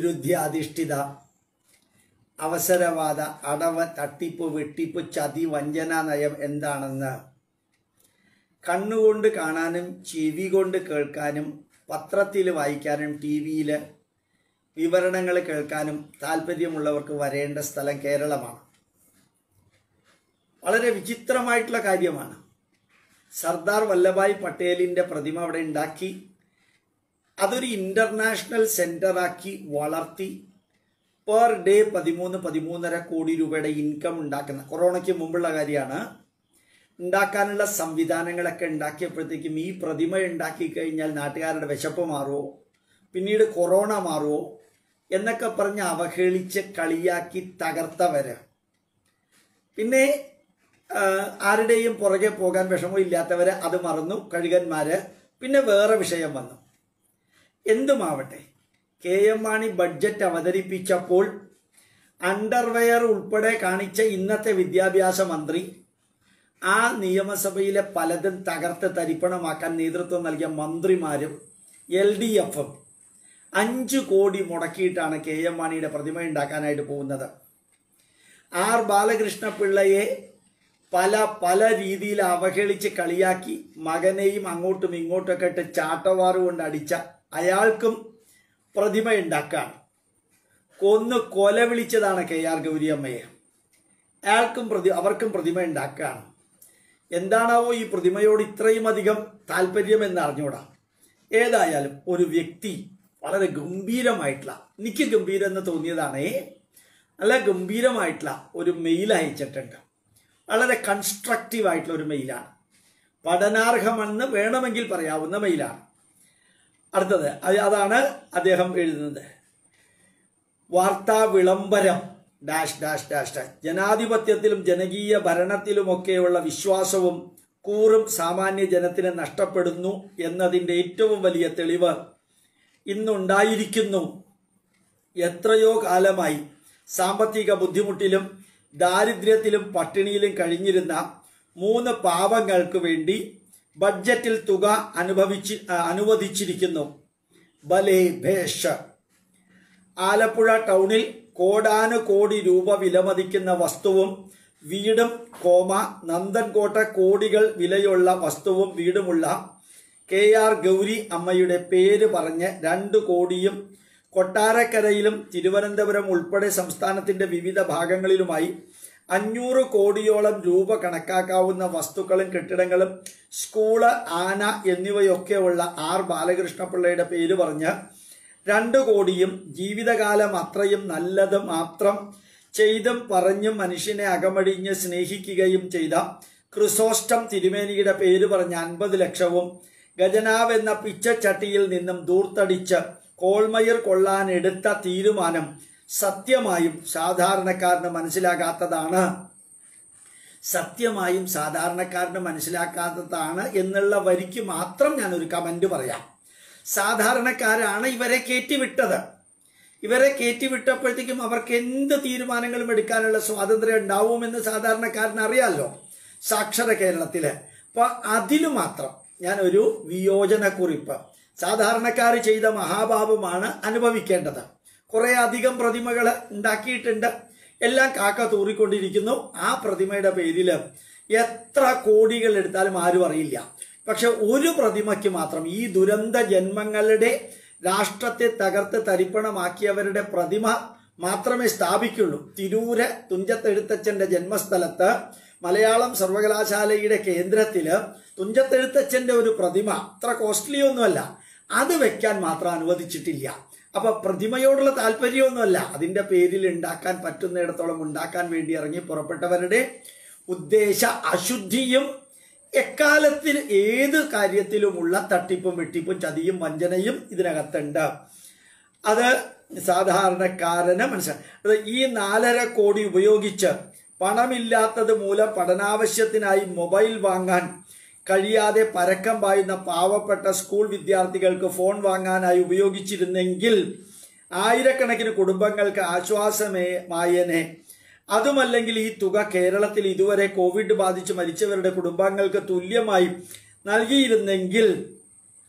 വൈരുദ്ധ്യാധിഷ്ഠിത അവസരവാദ അടവ് തട്ടിപ്പ് വെട്ടിപ്പ് ചതി വഞ്ചന നയം എന്താണെന്ന് കണ്ണുകൊണ്ട് കാണാനും ചെവി കൊണ്ട് കേൾക്കാനും പത്രത്തിൽ വായിക്കാനും ടി വിയിൽ വിവരണങ്ങൾ കേൾക്കാനും താല്പര്യമുള്ളവർക്ക് വരേണ്ട സ്ഥലം കേരളമാണ് വളരെ വിചിത്രമായിട്ടുള്ള കാര്യമാണ് സർദാർ വല്ലഭായ് പട്ടേലിൻ്റെ പ്രതിമ അവിടെ ഉണ്ടാക്കി അതൊരു ഇൻ്റർനാഷണൽ സെൻ്ററാക്കി വളർത്തി പെർ ഡേ പതിമൂന്ന് പതിമൂന്നര കോടി രൂപയുടെ ഇൻകം ഉണ്ടാക്കുന്ന കൊറോണയ്ക്ക് മുമ്പുള്ള കാര്യമാണ് ഉണ്ടാക്കാനുള്ള സംവിധാനങ്ങളൊക്കെ ഉണ്ടാക്കിയപ്പോഴത്തേക്കും ഈ പ്രതിമ ഉണ്ടാക്കി കഴിഞ്ഞാൽ നാട്ടുകാരുടെ വിശപ്പ് മാറുമോ പിന്നീട് കൊറോണ മാറുമോ എന്നൊക്കെ പറഞ്ഞ് അവഹേളിച്ച് കളിയാക്കി തകർത്തവര് പിന്നെ ആ, ആരുടെയും പുറകെ പോകാൻ വിഷമമില്ലാത്തവര് അത് മറന്നു കഴുകന്മാര് പിന്നെ വേറെ വിഷയം വന്നു എന്തുമാവട്ടെ കെ എം മാണി ബഡ്ജറ്റ് അവതരിപ്പിച്ചപ്പോൾ അണ്ടർവെയർ ഉൾപ്പെടെ കാണിച്ച ഇന്നത്തെ വിദ്യാഭ്യാസ മന്ത്രി ആ നിയമസഭയിലെ പലതും തകർത്ത് തരിപ്പണമാക്കാൻ നേതൃത്വം നൽകിയ മന്ത്രിമാരും എൽ ഡി എഫും അഞ്ച് കോടി മുടക്കിയിട്ടാണ് കെ എം മാണിയുടെ പ്രതിമ ഉണ്ടാക്കാനായിട്ട് പോകുന്നത് ആർ ബാലകൃഷ്ണ പിള്ളയെ പല പല രീതിയിൽ അവഹേളിച്ച് കളിയാക്കി മകനെയും അങ്ങോട്ടും ഇങ്ങോട്ടൊക്കെ ഇട്ട് ചാട്ടവാറ് കൊണ്ട് അടിച്ച അയാൾക്കും പ്രതിമ ഉണ്ടാക്കാൻ കൊന്ന് കൊല വിളിച്ചതാണ് കെ ആർ ഗൗരിയമ്മയെ അയാൾക്കും പ്രതി അവർക്കും പ്രതിമ ഉണ്ടാക്കുകയാണ് എന്താണാവോ ഈ പ്രതിമയോട് ഇത്രയും അധികം താല്പര്യം എന്ന് അറിഞ്ഞൂടാ ഏതായാലും ഒരു വ്യക്തി വളരെ ഗംഭീരമായിട്ടുള്ള എനിക്ക് ഗംഭീരം എന്ന് തോന്നിയതാണേ നല്ല ഗംഭീരമായിട്ടുള്ള ഒരു മെയിൽ അയച്ചിട്ടുണ്ട് വളരെ കൺസ്ട്രക്റ്റീവ് ആയിട്ടുള്ള ഒരു മെയിലാണ് പഠനാർഹമെന്ന് വേണമെങ്കിൽ പറയാവുന്ന മെയിലാണ് അടുത്തത് അത് അതാണ് അദ്ദേഹം എഴുതുന്നത് വാർത്താ വിളംബരം ഡാഷ് ഡാഷ് ഡാഷ് ഡാഷ് ജനാധിപത്യത്തിലും ജനകീയ ഭരണത്തിലുമൊക്കെയുള്ള വിശ്വാസവും കൂറും സാമാന്യ ജനത്തിന് നഷ്ടപ്പെടുന്നു എന്നതിൻ്റെ ഏറ്റവും വലിയ തെളിവ് ഇന്നുണ്ടായിരിക്കുന്നു എത്രയോ കാലമായി സാമ്പത്തിക ബുദ്ധിമുട്ടിലും ദാരിദ്ര്യത്തിലും പട്ടിണിയിലും കഴിഞ്ഞിരുന്ന മൂന്ന് പാവങ്ങൾക്ക് വേണ്ടി ബഡ്ജറ്റിൽ തുക അനുഭവിച്ച് ആ, അനുവദിച്ചിരിക്കുന്നു ബലേ ഭേഷ് ആലപ്പുഴ ടൗണിൽ കോടാനു കോടി രൂപ വിലമതിക്കുന്ന വസ്തുവും വീടും കോമ നന്ദൻകോട്ട കോടികൾ വിലയുള്ള വസ്തുവും വീടുമുള്ള കെ ആർ ഗൗരി അമ്മയുടെ പേര് പറഞ്ഞ് രണ്ട് കോടിയും കൊട്ടാരക്കരയിലും തിരുവനന്തപുരം ഉൾപ്പെടെ സംസ്ഥാനത്തിന്റെ വിവിധ ഭാഗങ്ങളിലുമായി അഞ്ഞൂറ് കോടിയോളം രൂപ കണക്കാക്കാവുന്ന വസ്തുക്കളും കെട്ടിടങ്ങളും സ്കൂള് ആന എന്നിവയൊക്കെയുള്ള ആർ ബാലകൃഷ്ണപിള്ളയുടെ പേര് പറഞ്ഞ് രണ്ട് കോടിയും ജീവിതകാലം അത്രയും നല്ലത് മാത്രം ചെയ്തും പറഞ്ഞും മനുഷ്യനെ അകമടിഞ്ഞ് സ്നേഹിക്കുകയും ചെയ്ത ക്രിസോസ്റ്റം തിരുമേനിയുടെ പേര് പറഞ്ഞ അൻപത് ലക്ഷവും ഗജനാവ് എന്ന പിച്ചച്ചട്ടിയിൽ നിന്നും ദൂർത്തടിച്ച് കോൾമയർ കൊള്ളാൻ എടുത്ത തീരുമാനം സത്യമായും സാധാരണക്കാരന് മനസ്സിലാകാത്തതാണ് സത്യമായും സാധാരണക്കാരന് മനസ്സിലാക്കാത്തതാണ് എന്നുള്ള വരിക്ക് മാത്രം ഞാനൊരു കമന്റ് പറയാം സാധാരണക്കാരാണ് ഇവരെ കയറ്റിവിട്ടത് ഇവരെ കയറ്റിവിട്ടപ്പോഴത്തേക്കും അവർക്ക് എന്ത് തീരുമാനങ്ങളും എടുക്കാനുള്ള സ്വാതന്ത്ര്യം ഉണ്ടാവുമെന്ന് സാധാരണക്കാരന് അറിയാമല്ലോ സാക്ഷര കേരളത്തില് അപ്പൊ അതിനു മാത്രം ഞാൻ ഒരു വിയോജനക്കുറിപ്പ് സാധാരണക്കാർ ചെയ്ത മഹാപാപമാണ് അനുഭവിക്കേണ്ടത് കുറെ അധികം പ്രതിമകൾ ഉണ്ടാക്കിയിട്ടുണ്ട് എല്ലാം കാക്ക തൂറിക്കൊണ്ടിരിക്കുന്നു ആ പ്രതിമയുടെ പേരിൽ എത്ര കോടികൾ എടുത്താലും ആരും അറിയില്ല പക്ഷെ ഒരു പ്രതിമയ്ക്ക് മാത്രം ഈ ദുരന്ത ജന്മങ്ങളുടെ രാഷ്ട്രത്തെ തകർത്ത് തരിപ്പണമാക്കിയവരുടെ പ്രതിമ മാത്രമേ സ്ഥാപിക്കുള്ളൂ തിരൂര് തുഞ്ചത്തെഴുത്തച്ഛന്റെ ജന്മസ്ഥലത്ത് മലയാളം സർവകലാശാലയുടെ കേന്ദ്രത്തില് തുഞ്ചത്തെഴുത്തച്ഛന്റെ ഒരു പ്രതിമ അത്ര കോസ്റ്റ്ലി ഒന്നുമല്ല അത് വെക്കാൻ മാത്രം അനുവദിച്ചിട്ടില്ല അപ്പൊ പ്രതിമയോടുള്ള താല്പര്യമൊന്നുമല്ല അതിന്റെ പേരിൽ ഉണ്ടാക്കാൻ പറ്റുന്നിടത്തോളം ഉണ്ടാക്കാൻ വേണ്ടി ഇറങ്ങി പുറപ്പെട്ടവരുടെ ഉദ്ദേശ അശുദ്ധിയും എക്കാലത്തിൽ ഏത് കാര്യത്തിലുമുള്ള തട്ടിപ്പും വെട്ടിപ്പും ചതിയും വഞ്ചനയും ഇതിനകത്തുണ്ട് അത് സാധാരണക്കാരന് മനസ്സിലായി ഈ നാലര കോടി ഉപയോഗിച്ച് പണമില്ലാത്തത് മൂലം പഠനാവശ്യത്തിനായി മൊബൈൽ വാങ്ങാൻ കഴിയാതെ പരക്കം പായുന്ന പാവപ്പെട്ട സ്കൂൾ വിദ്യാർത്ഥികൾക്ക് ഫോൺ വാങ്ങാനായി ഉപയോഗിച്ചിരുന്നെങ്കിൽ ആയിരക്കണക്കിന് കുടുംബങ്ങൾക്ക് ആശ്വാസമായനെ അതുമല്ലെങ്കിൽ ഈ തുക കേരളത്തിൽ ഇതുവരെ കോവിഡ് ബാധിച്ച് മരിച്ചവരുടെ കുടുംബങ്ങൾക്ക് തുല്യമായി നൽകിയിരുന്നെങ്കിൽ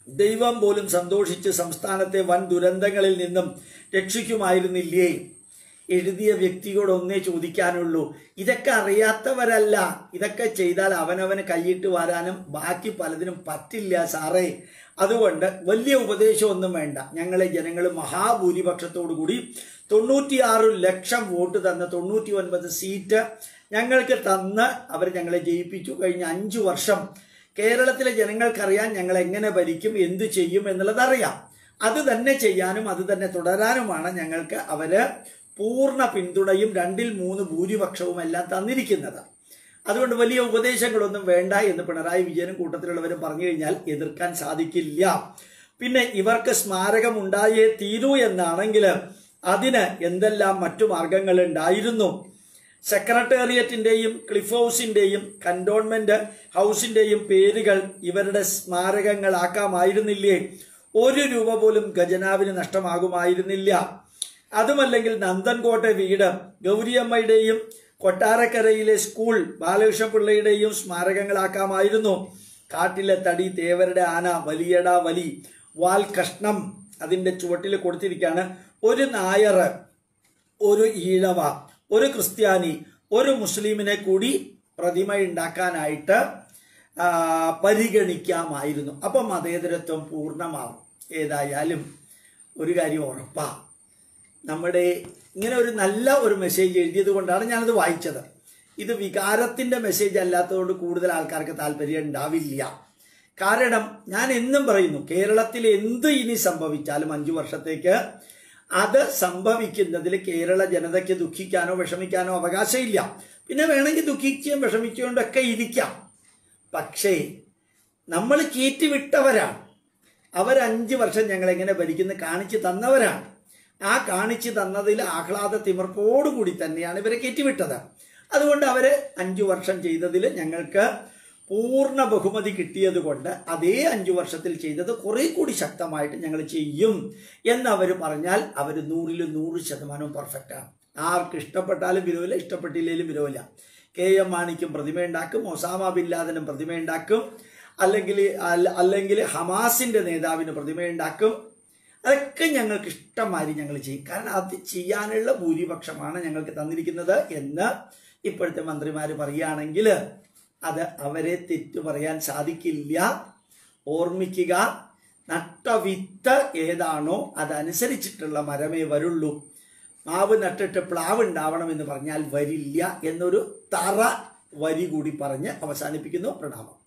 ദൈവം പോലും സന്തോഷിച്ച് സംസ്ഥാനത്തെ വൻ ദുരന്തങ്ങളിൽ നിന്നും രക്ഷിക്കുമായിരുന്നില്ലേ എഴുതിയ വ്യക്തിയോട് ഒന്നേ ചോദിക്കാനുള്ളൂ ഇതൊക്കെ അറിയാത്തവരല്ല ഇതൊക്കെ ചെയ്താൽ അവനവന് കൈയിട്ട് വരാനും ബാക്കി പലതിനും പറ്റില്ല സാറേ അതുകൊണ്ട് വലിയ ഉപദേശമൊന്നും വേണ്ട ഞങ്ങളെ ജനങ്ങൾ മഹാഭൂരിപക്ഷത്തോടു കൂടി തൊണ്ണൂറ്റിയാറ് ലക്ഷം വോട്ട് തന്ന തൊണ്ണൂറ്റി ഒൻപത് സീറ്റ് ഞങ്ങൾക്ക് തന്ന് അവർ ഞങ്ങളെ ജയിപ്പിച്ചു കഴിഞ്ഞ അഞ്ചു വർഷം കേരളത്തിലെ ജനങ്ങൾക്കറിയാൻ ഞങ്ങൾ എങ്ങനെ ഭരിക്കും എന്തു ചെയ്യും എന്നുള്ളത് അറിയാം അത് തന്നെ ചെയ്യാനും അത് തന്നെ തുടരാനുമാണ് ഞങ്ങൾക്ക് അവര് പൂർണ്ണ പിന്തുണയും രണ്ടിൽ മൂന്ന് ഭൂരിപക്ഷവും എല്ലാം തന്നിരിക്കുന്നത് അതുകൊണ്ട് വലിയ ഉപദേശങ്ങളൊന്നും വേണ്ട എന്ന് പിണറായി വിജയനും കൂട്ടത്തിലുള്ളവരും പറഞ്ഞു കഴിഞ്ഞാൽ എതിർക്കാൻ സാധിക്കില്ല പിന്നെ ഇവർക്ക് സ്മാരകം ഉണ്ടായേ തീരൂ എന്നാണെങ്കിൽ അതിന് എന്തെല്ലാം മറ്റു മാർഗങ്ങൾ ഉണ്ടായിരുന്നു സെക്രട്ടേറിയറ്റിന്റെയും ക്ലിഫ് ഹൗസിന്റെയും കന്റോൺമെന്റ് ഹൗസിന്റെയും പേരുകൾ ഇവരുടെ സ്മാരകങ്ങളാക്കാമായിരുന്നില്ലേ ഒരു രൂപ പോലും ഖജനാവിന് നഷ്ടമാകുമായിരുന്നില്ല അതുമല്ലെങ്കിൽ നന്ദൻകോട്ടെ വീട് ഗൗരിയമ്മയുടെയും കൊട്ടാരക്കരയിലെ സ്കൂൾ ബാലകൃഷ്ണ പിള്ളയുടെയും സ്മാരകങ്ങളാക്കാമായിരുന്നു കാട്ടിലെ തടി തേവരുടെ ആന വലിയട വലി വാൽ കഷ്ണം അതിന്റെ ചുവട്ടിൽ കൊടുത്തിരിക്കുകയാണ് ഒരു നായർ ഒരു ഈഴവ ഒരു ക്രിസ്ത്യാനി ഒരു മുസ്ലിമിനെ കൂടി പ്രതിമ ഉണ്ടാക്കാനായിട്ട് ആ, പരിഗണിക്കാമായിരുന്നു അപ്പം മതേതരത്വം പൂർണ്ണമാവും ഏതായാലും ഒരു കാര്യം ഉറപ്പാ നമ്മുടെ ഇങ്ങനെ ഒരു നല്ല ഒരു മെസ്സേജ് എഴുതിയത് കൊണ്ടാണ് ഞാനത് വായിച്ചത് ഇത് വികാരത്തിന്റെ മെസ്സേജ് അല്ലാത്തതുകൊണ്ട് കൂടുതൽ ആൾക്കാർക്ക് താല്പര്യം ഉണ്ടാവില്ല കാരണം ഞാൻ എന്നും പറയുന്നു കേരളത്തിൽ എന്ത് ഇനി സംഭവിച്ചാലും അഞ്ചു വർഷത്തേക്ക് അത് സംഭവിക്കുന്നതിൽ കേരള ജനതയ്ക്ക് ദുഃഖിക്കാനോ വിഷമിക്കാനോ അവകാശമില്ല പിന്നെ വേണമെങ്കിൽ ദുഃഖിക്കുകയും വിഷമിച്ചുകൊണ്ടൊക്കെ ഇരിക്കാം പക്ഷേ നമ്മൾ കീറ്റിവിട്ടവരാണ് അവർ അഞ്ച് വർഷം ഞങ്ങൾ എങ്ങനെ ഭരിക്കുന്നു കാണിച്ചു തന്നവരാണ് ആ കാണിച്ചു തന്നതിൽ ആഹ്ലാദ തിമിർപ്പോടുകൂടി തന്നെയാണ് ഇവരെ കയറ്റിവിട്ടത് അതുകൊണ്ട് അവര് അഞ്ചു വർഷം ചെയ്തതിൽ ഞങ്ങൾക്ക് പൂർണ്ണ ബഹുമതി കിട്ടിയത് കൊണ്ട് അതേ അഞ്ചു വർഷത്തിൽ ചെയ്തത് കുറെ കൂടി ശക്തമായിട്ട് ഞങ്ങൾ ചെയ്യും എന്നവർ പറഞ്ഞാൽ അവർ നൂറിൽ നൂറ് ശതമാനവും പെർഫെക്റ്റ് ആണ് ആർക്ക് ഇഷ്ടപ്പെട്ടാലും വിരോധമില്ല ഇഷ്ടപ്പെട്ടില്ലെങ്കിലും വിരോധമില്ല കെ എം മാണിക്കും പ്രതിമയുണ്ടാക്കും ഒസാമ ബിൻ ലാദനും പ്രതിമയുണ്ടാക്കും അല്ലെങ്കിൽ അല്ല- അല്ലെങ്കിൽ ഹമാസിന്റെ നേതാവിന് പ്രതിമയുണ്ടാക്കും അതൊക്കെ ഞങ്ങൾക്ക് ഇഷ്ടമാതിരി ഞങ്ങൾ ചെയ്യും കാരണം അത് ചെയ്യാനുള്ള ഭൂരിപക്ഷമാണ് ഞങ്ങൾക്ക് തന്നിരിക്കുന്നത് എന്ന് ഇപ്പോഴത്തെ മന്ത്രിമാർ പറയുകയാണെങ്കിൽ അത് അവരെ തെറ്റു പറയാൻ സാധിക്കില്ല ഓർമ്മിക്കുക നട്ട വിത്ത് ഏതാണോ അതനുസരിച്ചിട്ടുള്ള മരമേ വരുള്ളൂ മാവ് നട്ടിട്ട് പ്ലാവ് ഉണ്ടാവണം എന്ന് പറഞ്ഞാൽ വരില്ല എന്നൊരു തറ വരി കൂടി പറഞ്ഞ് അവസാനിപ്പിക്കുന്നു പ്രണാമം